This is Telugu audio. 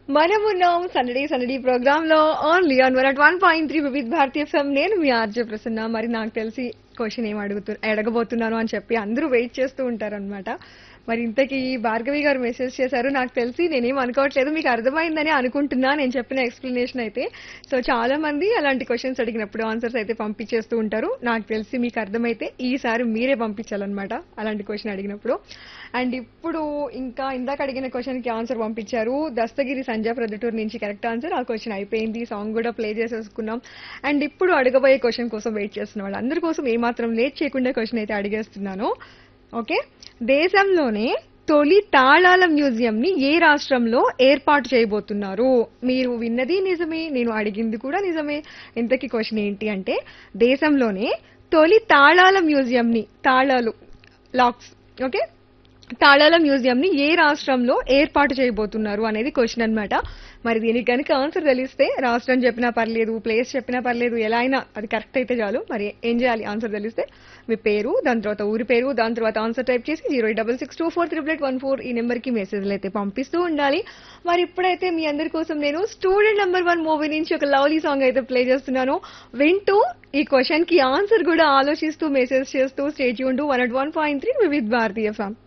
మనమున్నాం సందడి సందడి ప్రోగ్రామ్ లో only on one at one point three Vividh Bharatiya FM నేను మీ ఆర్జే ప్రసన్న మరి నాకు తెలిసి క్వశ్చన్ ఏం అడుగుతు అడగబోతున్నాను అని చెప్పి అందరూ వెయిట్ చేస్తూ ఉంటారు అనమాట మరి ఇంతకీ భార్గవి గారు మెసేజ్ చేశారు నాకు తెలిసి నేనేం అనుకోవట్లేదు మీకు అర్థమైందని అనుకుంటున్నా నేను చెప్పిన ఎక్స్ప్లెనేషన్ అయితే సో చాలా మంది అలాంటి క్వశ్చన్స్ అడిగినప్పుడు ఆన్సర్స్ అయితే పంపించేస్తూ ఉంటారు నాకు తెలిసి మీకు అర్థమైతే ఈసారి మీరే పంపించాలన్నమాట అలాంటి క్వశ్చన్ అడిగినప్పుడు అండ్ ఇప్పుడు ఇంకా ఇందాక అడిగిన క్వశ్చన్ కి ఆన్సర్ పంపించారు దస్తగిరి సంజయ్ ప్రొద్దుటూరు నుంచి కరెక్ట్ ఆన్సర్ ఆ క్వశ్చన్ అయిపోయింది సాంగ్ కూడా ప్లే చేసేసుకున్నాం అండ్ ఇప్పుడు అడగబోయే క్వశ్చన్ కోసం వెయిట్ చేస్తున్న వాళ్ళు అందరి కోసం ఏమాత్రం లేట్ చేయకుండా క్వశ్చన్ అయితే అడిగేస్తున్నాను ఓకే దేశంలోనే తొలి తాళాల మ్యూజియం ని ఏ రాష్ట్రంలో ఏర్పాటు చేయబోతున్నారు మీరు విన్నది నిజమే నేను అడిగింది కూడా నిజమే ఇంతకీ క్వశ్చన్ ఏంటి అంటే దేశంలోనే తొలి తాళాల మ్యూజియం ని తాళాలు లాక్స్ ఓకే తాళాల మ్యూజియం ని ఏ రాష్ట్రంలో ఏర్పాటు చేయబోతున్నారు అనేది క్వశ్చన్ అన్నమాట మరి దీనికి కనుక ఆన్సర్ తెలిస్తే రాష్ట్రం చెప్పినా పర్లేదు ప్లేస్ చెప్పినా పర్లేదు ఎలా అయినా అది కరెక్ట్ అయితే చాలు మరి ఏం చేయాలి ఆన్సర్ తెలిస్తే మీ పేరు దాని తర్వాత ఊరి పేరు దాని తర్వాత ఆన్సర్ టైప్ చేసి zero double six two four triple eight one four ఈ నెంబర్కి మెసేజ్లు అయితే పంపిస్తూ ఉండాలి మరి ఇప్పుడైతే మీ అందరి కోసం నేను స్టూడెంట్ నెంబర్ వన్ మూవీ నుంచి ఒక లవ్లీ సాంగ్ అయితే ప్లే చేస్తున్నాను వింటూ ఈ క్వశ్చన్ కి ఆన్సర్ కూడా ఆలోచిస్తూ మెసేజ్ చేస్తూ స్టేట్ యూన్ to one at one point three Vividh Bharatiya ఫ్యామ్